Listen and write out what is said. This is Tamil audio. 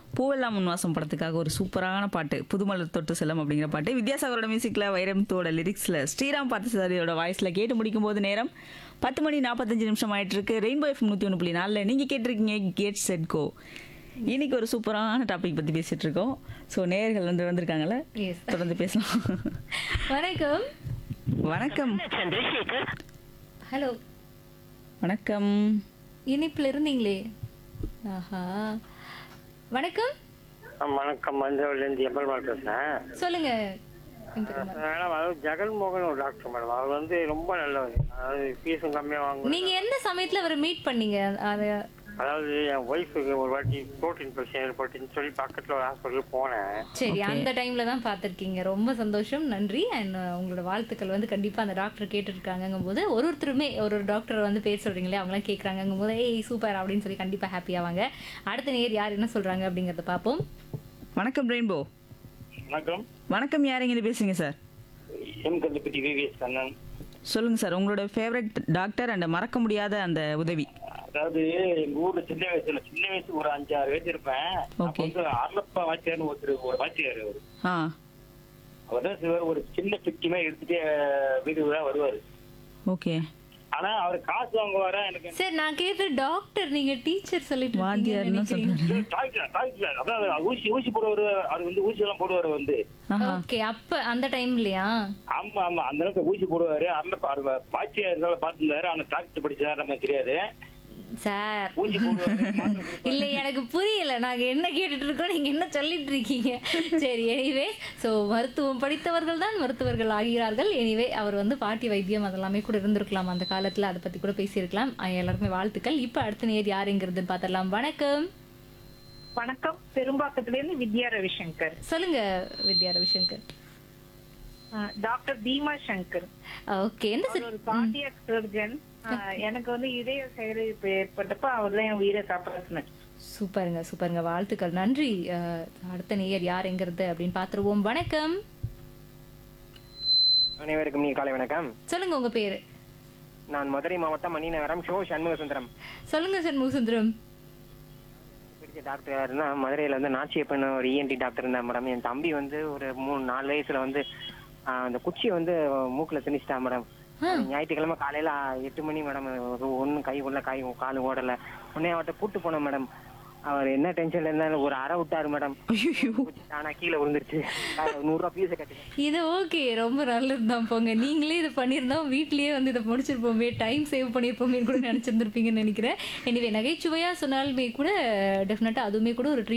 பூவெல்லாம் முன்வாசம் படத்துக்காக ஒரு சூப்பரான பாட்டு புதுமலர் தொட்டு செல்லம் அப்படிங்கிற பாட்டு வித்யாசாகரோட மியூசிக்கில் வைரமுத்துவோட லிரிக்ஸில் ஸ்ரீராம் பார்த்தசாரியோட வாய்ஸில் கேட்டு முடிக்கும் போது நேரம் பத்து மணி நாற்பத்தஞ்சு நிமிஷம் ஆயிட்டு இருக்கு ரெயின்போ எஃப் நூற்றி ஒன்று புள்ளி நாலில் நீங்கள் கேட்டிருக்கீங்க கேட் செட் கோ இன்னைக்கு ஒரு சூப்பரான டாபிக் பற்றி பேசிட்டு இருக்கோம் ஸோ நேயர்கள் வந்து வந்திருக்காங்கல்ல எஸ் தொடர்ந்து பேசலாம் வணக்கம் வணக்கம் ஹலோ வணக்கம் இனிப்புல இருந்தீங்களே ஆஹா வணக்கம் ஆ, வணக்கம் மஞ்சள்லேருந்து எம்பெருமாள் பேசுகிறேன் சொல்லுங்க எம்பெருமாள். மேடம் அதாவது ஜெகன்மோகன் ஒரு டாக்டர் மேடம் அவர் வந்து ரொம்ப நல்லவர் அதாவது ஃபீஸும் கம்மியாக வாங்குவாங்க நீங்க எந்த சமயத்துல அவரை மீட் பண்ணீங்க அது அதாவது என் ஒய்ஃபுக்கு ஒரு வாட்டி ப்ரோட்டீன் பிரச்சனை ஏற்பட்டுன்னு சொல்லி பக்கத்தில் ஒரு ஹாஸ்பிட்டலுக்கு போனேன் சரி அந்த டைம்ல தான் பார்த்துருக்கீங்க ரொம்ப சந்தோஷம் நன்றி அண்ட் உங்களோட வாழ்த்துக்கள் வந்து கண்டிப்பா அந்த டாக்டர் கேட்டுருக்காங்கும் போது ஒரு ஒருத்தருமே ஒரு ஒரு டாக்டர் வந்து பேர் சொல்றீங்களே அவங்களாம் கேட்குறாங்கும் போது ஏய் சூப்பர் அப்படின்னு சொல்லி கண்டிப்பா ஹாப்பி ஆவாங்க அடுத்த நேர் யார் என்ன சொல்றாங்க அப்படிங்கறத பார்ப்போம் வணக்கம் ரெயின்போ வணக்கம் வணக்கம் யாருங்க பேசுங்க சார் எம் கல்லுப்பட்டி விவிஎஸ் கண்ணன் சொல்லுங்க சார் உங்களோட ஃபேவரட் டாக்டர் அண்ட் மறக்க முடியாத அந்த உதவி அதாவது எங்க ஊர்ல சின்ன வயசுல சின்ன வயசு ஒரு அஞ்சாறு வயசு இருப்பேன் அப்ப Okay. வந்து ஆர்லப்பா வாத்தியார்னு ஒருத்தர் ஒரு வாத்தியார் அவரு ஆ அவர் தான் சிவர் ஒரு சின்ன சுட்டிமே எடுத்துட்டு வீடு வீடா வருவாரு ஓகே ஆனா அவர் காசு வாங்குவாரா எனக்கு சரி நான் கேட்ட டாக்டர் நீங்க டீச்சர் சொல்லிட்டு இருக்கீங்கன்னு வாத்தியார்னு நினைக்கிறீங்க. சொல்றாரு டாக்டர் டாக்டர் அதான் ஊசி ஊசி போடுவாரு அவர் வந்து ஊசி எல்லாம் போடுவாரு வந்து ஆஹா ஓகே அப்ப அந்த டைம்லயா ஆமா ஆமா அந்த அளவுக்கு ஊசி போடுவாரு அந்த பாய்ச்சியா இருந்தாலும் பார்த்துருந்தாரு ஆனா டாக்டர் படிச்சாரு நமக்கு தெரியாது சார் ஊசி போடுவாரு மாத்திரை கொடுப்பாரு. இல்ல எனக்கு புரியல நாங்க என்ன கேட்டுட்டு இருக்கோம் நீங்க என்ன சொல்லிட்டு இருக்கீங்க சரி எனிவே சோ மருத்துவம் படித்தவர்கள் தான் மருத்துவர்கள் ஆகிறார்கள் எனிவே அவர் வந்து பாட்டி வைத்தியம் அதெல்லாமே கூட இருந்திருக்கலாம் அந்த காலத்துல அதை பத்தி கூட பேசியிருக்கலாம் அஹ் எல்லாருக்குமே வாழ்த்துக்கள் இப்ப அடுத்த நேர் யாருங்கிறதுன்னு பார்த்தரலாம் வணக்கம் வணக்கம் பெரும்பாக்கத்துல இருந்து வித்யா ரவிசங்கர் சொல்லுங்க வித்யா ரவிசங்கர் அஹ் டாக்டர் பீமா சங்கர் ஓகே எந்த அவர் ஒரு கார்டியாக் சர்ஜன் எனக்கு வந்து இதய செயலிழப்பு ஏற்பட்டப்ப அவர் தான் என் உயிரை காப்பாற்றினார் சூப்பருங்க சூப்பருங்க வாழ்த்துக்கள் நன்றி அஹ் அடுத்த நேயர் யாருங்கிறது அப்படின்னு பார்த்துருவோம் வணக்கம் அனைவருக்கும் நீ காலை வணக்கம் சொல்லுங்க உங்க பேரு நான் மதுரை மாவட்டம் மணிநகரம் ஷோ சண்முக சுந்தரம் சொல்லுங்க சண்முக சுந்தரம் பிடிச்ச டாக்டர் யாருன்னா மதுரையில வந்து நாச்சியப்பன் ஒரு இஎன்டி டாக்டர் இருந்தா மேடம் என் தம்பி வந்து ஒரு மூணு நாலு வயசுல வந்து ஆஹ், அந்த குச்சியை வந்து மூக்குல திணிச்சிட்டா மேடம் ஞாயிற்றுக்கிழமை காலையில எட்டு மணி மேடம் ஒன்னும் கை உள்ள கை காலு ஓடல உடனே அவர்கிட்ட கூட்டு போனோம் மேடம் அவர் என்ன டென்ஷன்ல இருந்தாலும் ஒரு அரை விட்டாரு மேடம் ஆனா கீழே விழுந்துருச்சு நூறு ரூபா பீஸை கட்டி இது ஓகே ரொம்ப நல்லது தான் போங்க நீங்களே இது பண்ணியிருந்தா வீட்லயே வந்து இதை முடிச்சிருப்போமே டைம் சேவ் பண்ணியிருப்போமே கூட நினைச்சிருந்திருப்பீங்கன்னு நினைக்கிறேன் எனிவே நகைச்சுவையா சொன்னாலுமே கூட டெஃபினட்டா அதுவுமே கூட ஒரு